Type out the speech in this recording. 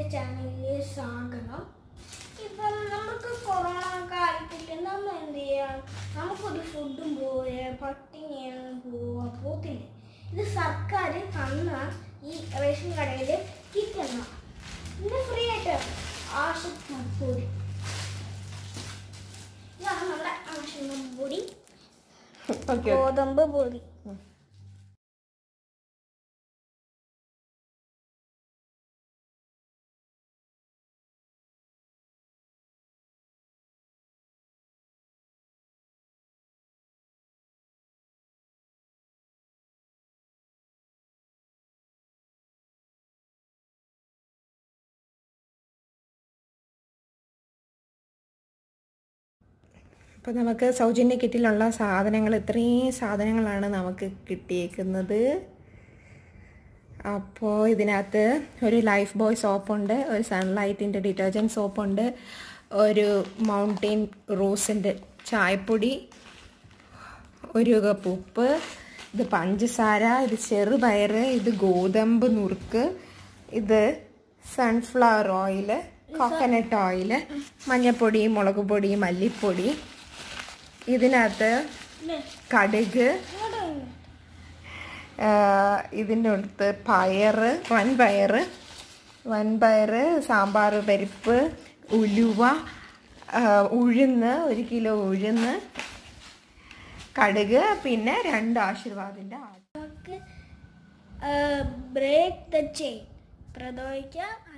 ചാനലിൽ സ്വാഗതം ഇപ്പം നമുക്ക് കൊറോണ കാലത്തിട്ട് നമ്മൾ എന്ത് ചെയ്യാം നമുക്കൊരു ഫുഡും പോയ പട്ടിണിയാണ് പോവാ പോത്തില്ല ഇത് സർക്കാർ തന്ന ഈ റേഷൻ കടയിൽ കിട്ടുന്ന ഇത് ഫ്രീ ആയിട്ട് ആവശ്യത്തിന് പൊടി ഇതാണ് നമ്മുടെ ആവശ്യം പൊടി ഓക്കെ ഗോതമ്പ് പൊടി അപ്പോൾ നമുക്ക് സൗജന്യ കിറ്റിലുള്ള സാധനങ്ങൾ ഇത്രയും സാധനങ്ങളാണ് നമുക്ക് കിട്ടിയേക്കുന്നത് അപ്പോൾ ഇതിനകത്ത് ഒരു ലൈഫ് ബോയ് സോപ്പുണ്ട് ഒരു സൺലൈറ്റിൻ്റെ ഡിറ്റർജൻറ്റ് സോപ്പുണ്ട് ഒരു മൗണ്ടെയിൻ റോസിൻ്റെ ചായപ്പൊടി ഒരു കപ്പ് ഉപ്പ് ഇത് പഞ്ചസാര ഇത് ചെറുപയർ ഇത് ഗോതമ്പ് നുറുക്ക് ഇത് സൺഫ്ലവർ ഓയിൽ കോക്കനട്ട് ഓയിൽ മഞ്ഞൾപ്പൊടി മുളക് പൊടി മല്ലിപ്പൊടി ഇതിനകത്ത് ഇല്ലേ? കടുക് ഇങ്ങോട്ട് വരൂ. ഇതിൻ്റെ അടുത്ത് പയറ് വൻപയറ് വൻപയറ് സാമ്പാർ പരിപ്പ് ഉലുവ ആ, ഉഴുന്ന് ഒരു കിലോ ഉഴുന്ന് കടുക് പിന്നെ രണ്ട് ആശീർവാദിൻ്റെ ആട്ട നമുക്ക് ബ്രേക്ക് ദ ചെയിൻ പ്രതിരോധിക്കാം